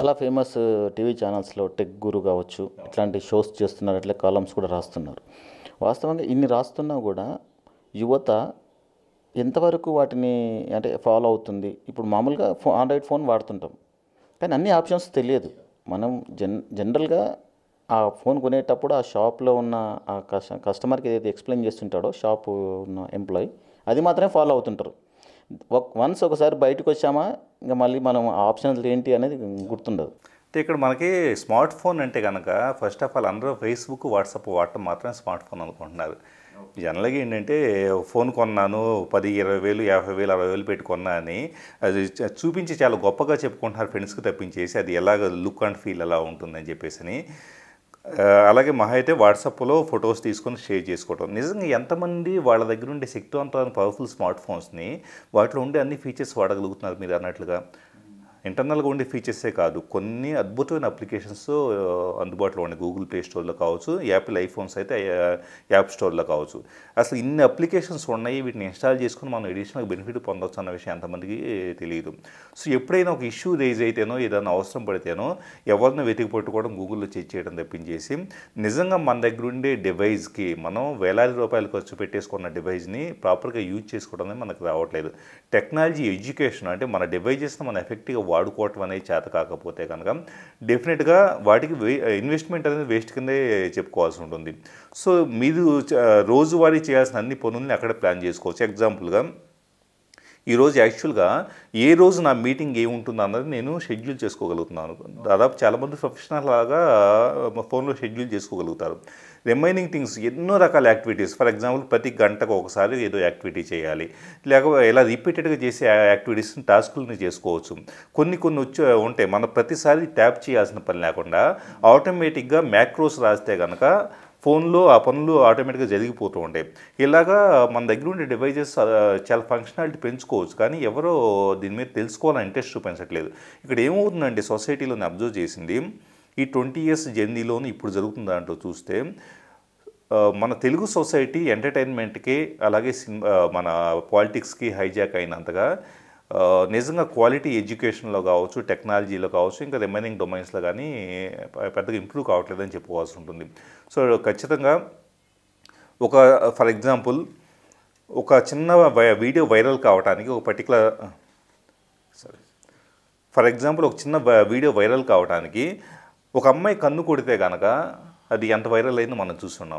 చాలా famous TV ఛానల్స్లో tech guru కావచ్చు ఇట్లాంటి షోస్ చేస్తున్నారు అట్లే కాలమ్స్ కూడా రాస్తున్నారు వాస్తవంగా ఇన్ని రాస్తున్నా కూడా యువత ఎంతవరకు వాటిని అంటే ఫాలో అవుతుంది ఇప్పుడు మామూలుగా ఫో ఆండ్రాయిడ్ ఫోన్ వాడుతుంటాం కానీ అన్ని ఆప్షన్స్ తెలియదు మనం జన్ జనరల్గా ఆ ఫోన్ కొనేటప్పుడు ఆ షాప్లో ఉన్న ఆ కస్ట కస్టమర్కి ఏదైతే ఎక్స్ప్లెయిన్ చేస్తుంటాడో షాప్ ఉన్న ఎంప్లాయీ అది మాత్రమే ఫాలో అవుతుంటారు వన్స్ ఒకసారి బయటకు వచ్చామా ఇంకా మళ్ళీ మనం ఆ ఆప్షన్స్ ఏంటి అనేది గుర్తుండదు అంటే ఇక్కడ మనకి స్మార్ట్ ఫోన్ అంటే కనుక ఫస్ట్ ఆఫ్ ఆల్ అందరూ ఫేస్బుక్ వాట్సాప్ వాడటం మాత్రమే స్మార్ట్ ఫోన్ అనుకుంటున్నారు జనరల్గా ఏంటంటే ఫోన్ కొన్నాను పది ఇరవై వేలు యాభై వేలు అరవై వేలు పెట్టి కొన్నా అని అది చ- చూపించి చాలా గొప్పగా చెప్పుకుంటున్నారు ఫ్రెండ్స్కి తప్పించేసి అది ఎలాగ లుక్ అండ్ ఫీల్ ఎలా ఉంటుందని చెప్పేసి అని ఆ, అలాగే మహా అయితే వాట్సాప్లో ఫొటోస్ తీసుకొని షేర్ చేసుకోవటం నిజంగా ఎంతమంది వాళ్ళ దగ్గర ఉండే శక్తివంతమైన పవర్ఫుల్ స్మార్ట్ ఫోన్స్ని వాటిలో ఉండే అన్ని ఫీచర్స్ వాడగలుగుతున్నారు మీరు అన్నట్లుగా ఇంటర్నల్గా ఉండే ఫీచర్సే కాదు కొన్ని అద్భుతమైన అప్లికేషన్స్ అందుబాటులో ఉన్నాయి గూగుల్ ప్లే స్టోర్లో కావచ్చు యాపిల్ ఐఫోన్స్ అయితే ఆ, యాప్ స్టోర్లో కావచ్చు అసలు ఇన్ని అప్లికేషన్స్ ఉన్నాయి వీటిని ఇన్స్టాల్ చేసుకుని మనం ఎడిషనల్ బెనిఫిట్ పొందొచ్చు అన్న విషయం ఎంతమందికి తెలియదు సో ఎప్పుడైనా ఒక ఇష్యూ రేజ్ అయితేనో ఏదైనా అవసరం పడితేనో ఎవరిని వెతికి పట్టుకోవడం గూగుల్లో చెక్ చేయడం తప్పించేసి నిజంగా మన దగ్గర ఉండే డివైస్కి మనం వేలాది రూపాయలు ఖర్చు పెట్టేసుకున్న డివైస్ని ప్రాపర్గా యూజ్ చేసుకోవడం అనేది మనకు రావట్లేదు టెక్నాలజీ ఎడ్యుకేషన్ అంటే మన డివైజెస్ని మనం ఎఫెక్టివ్గా వాడుకోవటం అనేది చేత కాకపోతే కనుక డెఫినెట్గా వాటికి వే ఇన్వెస్ట్మెంట్ అనేది వేస్ట్ కిందే చెప్పుకోవాల్సి ఉంటుంది సో మీరు చ- రోజువారీ చేయాల్సిన అన్ని పనుల్ని అక్కడ ప్లాన్ చేసుకోవచ్చు ఎగ్జాంపుల్గా ఈరోజు యాక్చువల్గా ఏ రోజు నా మీటింగ్ ఏముంటుంది అన్నది నేను షెడ్యూల్ చేసుకోగలుగుతున్నాను దాదాపు చాలామంది ప్రొఫెషనల్ లాగా ఫోన్లో షెడ్యూల్ చేసుకోగలుగుతారు రిమైనింగ్ థింగ్స్ ఎన్నో రకాల యాక్టివిటీస్ ఫర్ ఎగ్జాంపుల్ ప్రతి గంటకు ఒకసారి ఏదో యాక్టివిటీ చేయాలి లేకపోతే ఇలా రిపీటెడ్గా చేసే యాక్టివిటీస్ని టాస్కులని చేసుకోవచ్చు కొన్ని కొన్ని వచ్చే ఉంటాయి మనం ప్రతిసారి ట్యాప్ చేయాల్సిన పని లేకుండా ఆటోమేటిక్గా మ్యాక్రోస్ రాస్తే కనుక ఫోన్లో ఆ పనులు ఆటోమేటిక్గా జరిగిపోతూ ఉంటాయి ఇలాగా మన దగ్గర ఉండే డివైజెస్ చాలా ఫంక్షనాలిటీ పెంచుకోవచ్చు కానీ ఎవరో దీని మీద తెలుసుకోవాలని ఇంట్రెస్ట్ చూపించట్లేదు ఇక్కడ ఏమవుతుందంటే సొసైటీలో నేను అబ్జర్వ్ చేసింది ఈ ట్వంటీ ఇయర్స్ జర్నీలోని ఇప్పుడు జరుగుతున్న దాంట్లో చూస్తే ఆ, మన తెలుగు సొసైటీ ఎంటర్టైన్మెంట్కి అలాగే సినిమా మన పాలిటిక్స్కి హైజాక్ అయినంతగా ఆ, నిజంగా క్వాలిటీ ఎడ్యుకేషన్లో కావచ్చు టెక్నాలజీలో కావచ్చు ఇంకా రిమైనింగ్ డొమైన్స్లో కానీ పె- పెద్దగా ఇంప్రూవ్ కావట్లేదని చెప్పుకోవాల్సి ఉంటుంది సో ఖచ్చితంగా ఒక ఫర్ ఎగ్జాంపుల్ ఒక చిన్న వై- వీడియో వైరల్ కావడానికి ఒక పర్టికులర్ సరే ఫర్ ఎగ్జాంపుల్ ఒక చిన్న వ- వీడియో వైరల్ కావడానికి ఒక అమ్మాయి కన్ను కొడితే కనుక అది ఎంత వైరల్ అయిందో మనం చూస్తున్నాం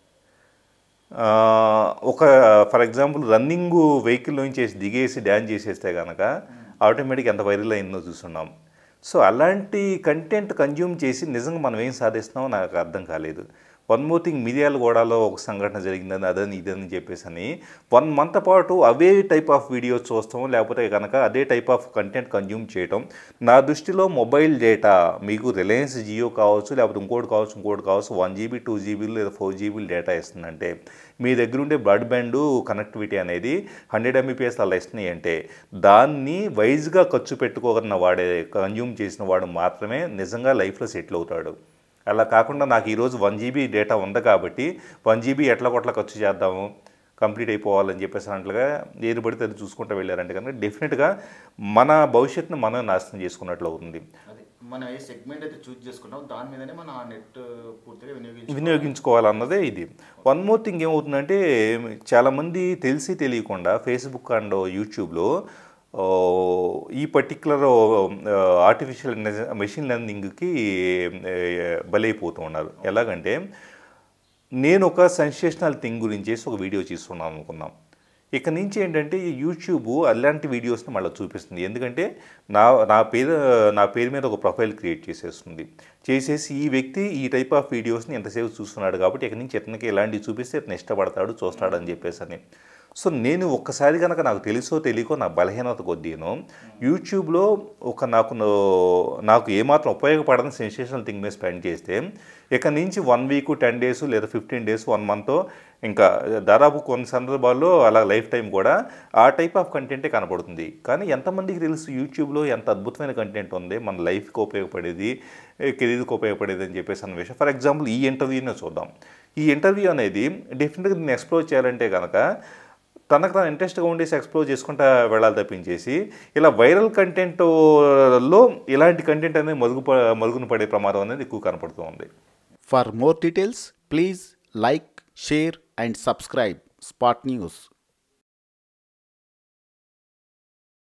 ఆ, ఒక ఫర్ ఎగ్జాంపుల్ రన్నింగ్ వెహికల్లోంచి చేసి దిగేసి డ్యాన్స్ చేసేస్తే కనుక ఆటోమేటిక్ ఎంత వైరల్ అయిందో చూస్తున్నాం సో అలాంటి కంటెంట్ కన్జ్యూమ్ చేసి నిజంగా మనం ఏం సాధిస్తున్నామో నాకు అర్థం కాలేదు వన్ మోర్ థింగ్ మిరియాల గోడాలో ఒక సంఘటన జరిగిందని అదని ఇదని చెప్పేసి అని వన్ మంత్ పాటు అవే టైప్ ఆఫ్ వీడియోస్ చూస్తాం లేకపోతే కనుక అదే టైప్ ఆఫ్ కంటెంట్ కన్జ్యూమ్ చేయటం నా దృష్టిలో మొబైల్ డేటా మీకు రిలయన్స్ జియో కావచ్చు లేకపోతే ఇంకోటి కావచ్చు ఇంకోటి కావచ్చు వన్ జీబీ టూ జీబీలు లేదా ఫోర్ జీబీలు డేటా ఇస్తుందంటే మీ దగ్గర ఉండే బ్రాడ్బ్యాండ్ కనెక్టివిటీ అనేది హండ్రెడ్ ఎంబీపీఎస్ అలా ఇస్తున్నాయి అంటే దాన్ని వైజ్గా ఖర్చు పెట్టుకోగలిగిన వాడే కన్జ్యూమ్ చేసిన వాడు మాత్రమే నిజంగా లైఫ్లో సెటిల్ అవుతాడు అలా కాకుండా నాకు ఈరోజు వన్ జీబీ డేటా ఉంది కాబట్టి వన్ జీబీ ఎట్లా కొట్ల ఖర్చు చేద్దాము కంప్లీట్ అయిపోవాలని చెప్పేసి అన్నట్లుగా ఏది పడితే అది చూసుకుంటూ వెళ్ళారంటే కనుక డెఫినెట్గా మన భవిష్యత్తును మనం నాశనం చేసుకున్నట్లు అవుతుంది అది మనం ఏ సెగ్మెంట్ అయితే చూస్ చేసుకుంటాం దాని మీదనే మన నెట్ పూర్తిగా వినియోగించి వినియోగించుకోవాలన్నదే ఇది వన్ మోర్ థింగ్ ఏమవుతుందంటే చాలామంది తెలిసి తెలియకుండా ఫేస్బుక్ అండ్ యూట్యూబ్లో ఆ, ఈ పర్టికులర్ ఆర్టిఫిషియల్ మెషిన్ లెర్నింగ్కి బలైపోతూ ఉన్నారు ఎలాగంటే నేను ఒక సెన్సేషనల్ థింగ్ గురించి చేసి ఒక వీడియో చేస్తున్నాను అనుకున్నాం ఇక నుంచి ఏంటంటే ఈ యూట్యూబ్ అలాంటి వీడియోస్ని మళ్ళీ చూపిస్తుంది ఎందుకంటే నా నా పేరు నా పేరు మీద ఒక ప్రొఫైల్ క్రియేట్ చేసేస్తుంది చేసేసి ఈ వ్యక్తి ఈ టైప్ ఆఫ్ వీడియోస్ని ఎంతసేపు చూస్తున్నాడు కాబట్టి ఇక నుంచి ఇతనికి ఇలాంటివి చూపిస్తే ఇతను ఇష్టపడతాడు చూస్తాడు అని చెప్పేసి అని సో నేను ఒక్కసారి కనుక నాకు తెలుసో తెలియకో నా బలహీనత కొద్దీను యూట్యూబ్లో ఒక నాకు నాకు ఏమాత్రం ఉపయోగపడని సెన్సేషనల్ థింగ్ మీద స్పెండ్ చేస్తే ఇక నుంచి వన్ వీక్ టెన్ డేస్ లేదా ఫిఫ్టీన్ డేస్ వన్ మంత్ ఇంకా దాదాపు కొన్ని సందర్భాల్లో అలా లైఫ్ టైం కూడా ఆ టైప్ ఆఫ్ కంటెంటే కనపడుతుంది కానీ ఎంతమందికి తెలుసు యూట్యూబ్లో ఎంత అద్భుతమైన కంటెంట్ ఉంది మన లైఫ్కి ఉపయోగపడేది కెరీర్కి ఉపయోగపడేది అని చెప్పేసి అన్న విషయం ఫర్ ఎగ్జాంపుల్ ఈ ఇంటర్వ్యూనే చూద్దాం ఈ ఇంటర్వ్యూ అనేది డెఫినెట్గా దీన్ని ఎక్స్ప్లోర్ చేయాలంటే కనుక తనకు తను ఇంట్రెస్ట్గా ఉండేసి ఎక్స్ప్లోర్ చేసుకుంటా వెళ్ళాలి తప్పించేసి ఇలా వైరల్ కంటెంట్లో ఇలాంటి కంటెంట్ అనేది మరుగు మరుగున పడే ప్రమాదం అనేది ఎక్కువ కనపడుతూ ఉంది For more details, please like, share, and subscribe Spot News.